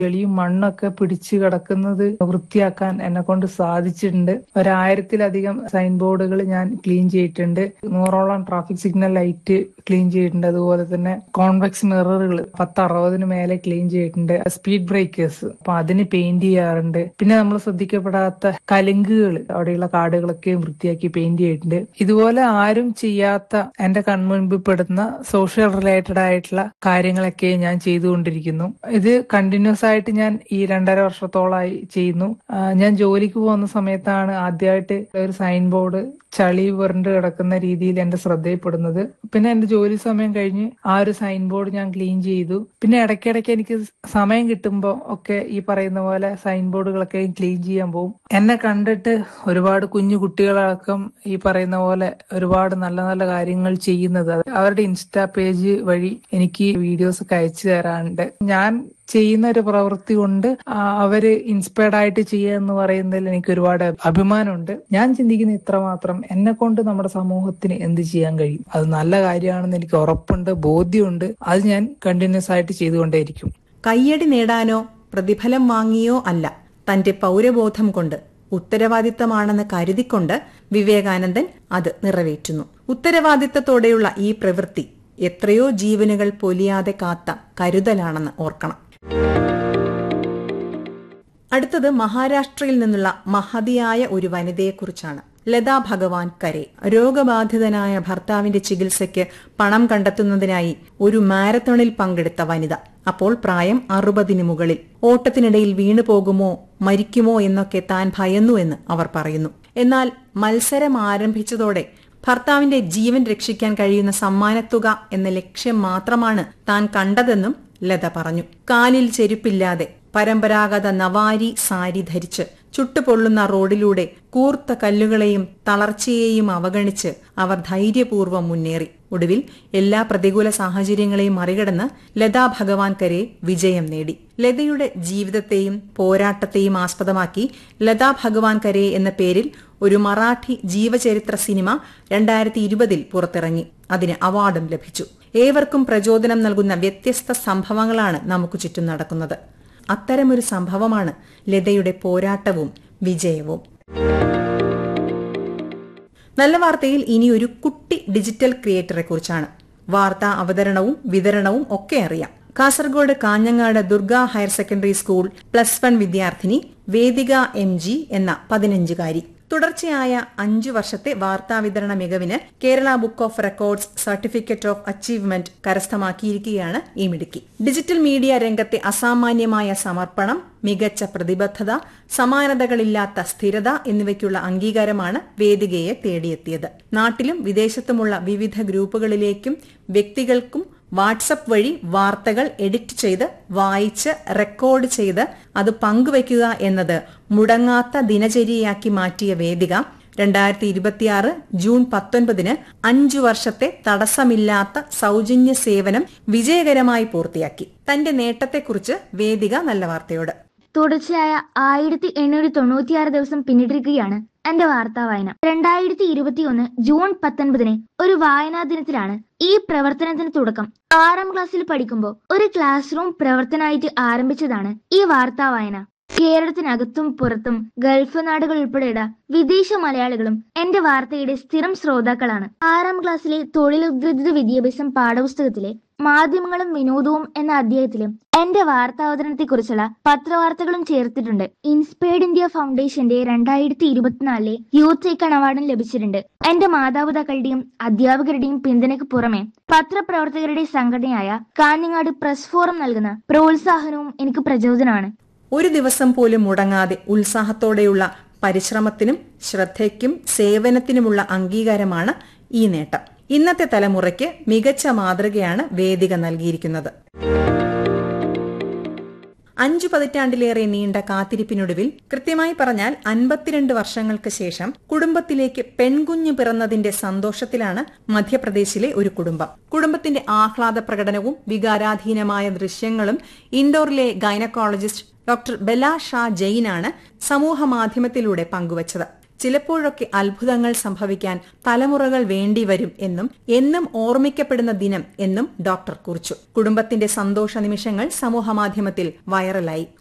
ചെളിയും മണ്ണൊക്കെ പിടിച്ചു കിടക്കുന്നത് വൃത്തിയാക്കാൻ എന്നെ കൊണ്ട് സാധിച്ചിട്ടുണ്ട് ഒരായിരത്തിലധികം സൈൻ ബോർഡുകൾ ഞാൻ ക്ലീൻ ചെയ്തിട്ടുണ്ട് നൂറോളം ട്രാഫിക് സിഗ്നൽ ലൈറ്റ് ക്ലീൻ ചെയ്തിട്ടുണ്ട് അതുപോലെ തന്നെ കോൺവെക്സ് മിററുകൾ പത്ത് അറുപതിന് മേലെ ക്ലീൻ ചെയ്തിട്ടുണ്ട് സ്പീഡ് ബ്രേക്കേഴ്സ് അപ്പൊ അതിന് പെയിന്റ് ചെയ്യാറുണ്ട് പിന്നെ നമ്മൾ ശ്രദ്ധിക്കപ്പെടാത്ത കലുങ്കുകൾ അവിടെയുള്ള കാടുകളൊക്കെ വൃത്തിയാക്കി പെയിന്റ് ചെയ്തിട്ടുണ്ട് ഇതുപോലെ ആരും ചെയ്യാത്ത എന്റെ കൺമുൻപിൽ പെടുന്ന സോഷ്യൽ റിലേറ്റഡ് ആയിട്ടുള്ള കാര്യങ്ങളൊക്കെ ഞാൻ ചെയ്തുകൊണ്ടിരിക്കുന്നു ഇത് കണ്ടിന്യൂസ് ആയിട്ട് ഞാൻ ഈ രണ്ടര വർഷത്തോളമായി ചെയ്യുന്നു ആ, ഞാൻ ജോലിക്ക് പോകുന്ന സമയത്താണ് ആദ്യമായിട്ട് ഒരു സൈൻ ബോർഡ് ചളി പുരണ്ട് കിടക്കുന്ന രീതിയിൽ എന്റെ ശ്രദ്ധയിൽപ്പെടുന്നത് പിന്നെ എന്റെ ജോലി സമയം കഴിഞ്ഞ് ആ ഒരു സൈൻ ബോർഡ് ഞാൻ ക്ലീൻ ചെയ്തു പിന്നെ ഇടയ്ക്കിടയ്ക്ക് എനിക്ക് സമയം കിട്ടുമ്പോൾ ഒക്കെ ഈ പറയുന്ന പോലെ സൈൻ ബോർഡുകളൊക്കെ ക്ലീൻ ചെയ്യാൻ പോകും എന്നെ കണ്ടിട്ട് ഒരുപാട് കുഞ്ഞു കുട്ടികളടക്കം ഈ പറയുന്ന പോലെ ഒരുപാട് നല്ല നല്ല കാര്യങ്ങൾ ചെയ്യുന്നത് അത് അവരുടെ ഇൻസ്റ്റാ പേജ് വഴി എനിക്ക് വീഡിയോസ് ഒക്കെ അയച്ചു തരാറുണ്ട് ഞാൻ ചെയ്യുന്ന ഒരു പ്രവൃത്തി കൊണ്ട് ആ, അവര് ഇൻസ്പയർഡ് ആയിട്ട് ചെയ്യുക എന്ന് പറയുന്നതിൽ എനിക്ക് ഒരുപാട് അഭിമാനമുണ്ട് ഞാൻ ചിന്തിക്കുന്ന ഇത്ര മാത്രം എന്നെ കൊണ്ട് നമ്മുടെ സമൂഹത്തിന് എന്ത് ചെയ്യാൻ കഴിയും അത് നല്ല കാര്യമാണെന്ന് എനിക്ക് ഉറപ്പുണ്ട് ബോധ്യമുണ്ട് അത് ഞാൻ കണ്ടിന്യൂസ് ആയിട്ട് ചെയ്തുകൊണ്ടേയിരിക്കും കയ്യടി നേടാനോ പ്രതിഫലം വാങ്ങിയോ അല്ല തന്റെ പൗരബോധം കൊണ്ട് ഉത്തരവാദിത്തമാണെന്ന് കരുതിക്കൊണ്ട് വിവേകാനന്ദൻ അത് നിറവേറ്റുന്നു ഉത്തരവാദിത്തത്തോടെയുള്ള ഈ പ്രവൃത്തി എത്രയോ ജീവനുകൾ പൊലിയാതെ കാത്ത കരുതലാണെന്ന് ഓർക്കണം അടുത്തത് മഹാരാഷ്ട്രയിൽ നിന്നുള്ള മഹതിയായ ഒരു വനിതയെക്കുറിച്ചാണ് ലതാ ഭഗവാൻ കരെ രോഗബാധിതനായ ഭർത്താവിന്റെ ചികിത്സയ്ക്ക് പണം കണ്ടെത്തുന്നതിനായി ഒരു മാരത്തണിൽ പങ്കെടുത്ത വനിത അപ്പോൾ പ്രായം അറുപതിന് മുകളിൽ ഓട്ടത്തിനിടയിൽ വീണു പോകുമോ മരിക്കുമോ എന്നൊക്കെ താൻ ഭയന്നു എന്ന് അവർ പറയുന്നു എന്നാൽ മത്സരം ആരംഭിച്ചതോടെ ഭർത്താവിന്റെ ജീവൻ രക്ഷിക്കാൻ കഴിയുന്ന സമ്മാനത്തുക എന്ന ലക്ഷ്യം മാത്രമാണ് താൻ കണ്ടതെന്നും ലത പറഞ്ഞു കാലിൽ ചെരുപ്പില്ലാതെ പരമ്പരാഗത നവാരി സാരി ധരിച്ച് ചുട്ടുപൊള്ളുന്ന റോഡിലൂടെ കൂർത്ത കല്ലുകളെയും തളർച്ചയെയും അവഗണിച്ച് അവർ ധൈര്യപൂർവ്വം മുന്നേറി ഒടുവിൽ എല്ലാ പ്രതികൂല സാഹചര്യങ്ങളെയും മറികടന്ന് ലതാ ഭഗവാൻ കരെ വിജയം നേടി ലതയുടെ ജീവിതത്തെയും പോരാട്ടത്തെയും ആസ്പദമാക്കി ലതാ ഭഗവാൻ കരെ എന്ന പേരിൽ ഒരു മറാഠി ജീവചരിത്ര സിനിമ രണ്ടായിരത്തി ഇരുപതിൽ പുറത്തിറങ്ങി അതിന് അവാർഡും ലഭിച്ചു ഏവർക്കും പ്രചോദനം നൽകുന്ന വ്യത്യസ്ത സംഭവങ്ങളാണ് നമുക്ക് ചുറ്റും നടക്കുന്നത് അത്തരമൊരു സംഭവമാണ് ലതയുടെ പോരാട്ടവും വിജയവും നല്ല വാർത്തയിൽ ഇനി ഒരു കുട്ടി ഡിജിറ്റൽ ക്രിയേറ്ററെ കുറിച്ചാണ് വാർത്താ അവതരണവും വിതരണവും ഒക്കെ അറിയാം Kasaragod Kanhangad Durga higher secondary school plus one വിദ്യാർത്ഥിനി വേദിക എം ജി എന്ന പതിനഞ്ചുകാരി തുടർച്ചയായ അഞ്ചു വർഷത്തെ വാർത്താവിതരണ മികവിന് Kerala book of records certificate of achievement കരസ്ഥമാക്കിയിരിക്കുകയാണ് ഈ മിടുക്കി ഡിജിറ്റൽ മീഡിയ രംഗത്തെ അസാമാന്യമായ സമർപ്പണം മികച്ച പ്രതിബദ്ധത സമാനതകളില്ലാത്ത സ്ഥിരത എന്നിവയ്ക്കുള്ള അംഗീകാരമാണ് വേദികയെ തേടിയെത്തിയത് നാട്ടിലും വിദേശത്തുമുള്ള വിവിധ ഗ്രൂപ്പുകളിലേക്കും വ്യക്തികൾക്കും വാട്സപ്പ് വഴി വാർത്തകൾ എഡിറ്റ് ചെയ്ത് വായിച്ച് റെക്കോർഡ് ചെയ്ത് അത് പങ്കുവയ്ക്കുക എന്നത് മുടങ്ങാത്ത ദിനചര്യയാക്കി മാറ്റിയ വേദിക രണ്ടായിരത്തി ഇരുപത്തിയാറ് ജൂൺ പത്തൊൻപതിന് അഞ്ചു വർഷത്തെ തടസ്സമില്ലാത്ത സൗജന്യ സേവനം വിജയകരമായി പൂർത്തിയാക്കി തന്റെ നേട്ടത്തെക്കുറിച്ച് വേദിക നല്ല വാർത്തയോട് തുടർച്ചയായ ആയിരത്തി എണ്ണൂറ്റി തൊണ്ണൂറ്റിയാറ് ദിവസം പിന്നിട്ടിരിക്കുകയാണ് എന്റെ വാർത്താ വായന രണ്ടായിരത്തി ഇരുപത്തിയൊന്ന് ജൂൺ പത്തൊൻപതിന് ഒരു വായനാ ദിനത്തിലാണ് ഈ പ്രവർത്തനത്തിന് തുടക്കം ആറാം ക്ലാസ്സിൽ പഠിക്കുമ്പോൾ ഒരു ക്ലാസ് റൂം പ്രവർത്തനമായിട്ട് ആരംഭിച്ചതാണ് ഈ വാർത്താ വായന കേരളത്തിനകത്തും പുറത്തും ഗൾഫ് നാടുകൾ ഉൾപ്പെടെയുള്ള വിദേശ മലയാളികളും എന്റെ വാർത്തയുടെ സ്ഥിരം ശ്രോതാക്കളാണ് ആറാം ക്ലാസ്സിലെ തൊഴിലുദ്ഗ്രഥിത വിദ്യാഭ്യാസം പാഠപുസ്തകത്തിലെ മാധ്യമങ്ങളും വിനോദവും എന്ന അധ്യായത്തിലെ എന്റെ വാർത്താവതരണത്തെ കുറിച്ചുള്ള പത്രവാർത്തകളും ചേർത്തിട്ടുണ്ട് ഇൻസ്പയർഡ് ഇന്ത്യ ഫൗണ്ടേഷന്റെ രണ്ടായിരത്തി ഇരുപത്തിനാലിലെ യൂത്ത് ഐക്കൺ അവാർഡും ലഭിച്ചിട്ടുണ്ട് എന്റെ മാതാപിതാക്കളുടെയും അധ്യാപകരുടെയും പിന്തുണയ്ക്ക് പുറമെ പത്രപ്രവർത്തകരുടെ സംഘടനയായ കാഞ്ഞങ്ങാട് പ്രസ് ഫോറം നൽകുന്ന പ്രോത്സാഹനവും എനിക്ക് പ്രചോദനമാണ് ഒരു ദിവസം പോലും മുടങ്ങാതെ ഉത്സാഹത്തോടെയുള്ള പരിശ്രമത്തിനും ശ്രദ്ധയ്ക്കും സേവനത്തിനുമുള്ള അംഗീകാരമാണ് ഈ നേട്ടം ഇന്നത്തെ തലമുറയ്ക്ക് മികച്ച മാതൃകയാണ് വേദിക നൽകിയിരിക്കുന്നത് അഞ്ചു പതിറ്റാണ്ടിലേറെ നീണ്ട കാത്തിരിപ്പിനൊടുവിൽ കൃത്യമായി പറഞ്ഞാൽ അൻപത്തിരണ്ട് വർഷങ്ങൾക്ക് ശേഷം കുടുംബത്തിലേക്ക് പെൺകുഞ്ഞ് പിറന്നതിന്റെ സന്തോഷത്തിലാണ് മധ്യപ്രദേശിലെ ഒരു കുടുംബം കുടുംബത്തിന്റെ ആഹ്ലാദ പ്രകടനവും വികാരാധീനമായ ദൃശ്യങ്ങളും ഇൻഡോറിലെ ഗൈനക്കോളജിസ്റ്റ് ഡോക്ടർ ബെല ഷാ ജെയിനാണ് സമൂഹ മാധ്യമത്തിലൂടെ പങ്കുവച്ചത് ചിലപ്പോഴൊക്കെ അത്ഭുതങ്ങൾ സംഭവിക്കാൻ തലമുറകൾ വേണ്ടിവരും എന്നും എന്നും ഓർമ്മിക്കപ്പെടുന്ന ദിനം എന്നും ഡോക്ടർ കുറിച്ചു കുടുംബത്തിന്റെ സന്തോഷ നിമിഷങ്ങൾ സമൂഹമാധ്യമത്തിൽ വൈറലായി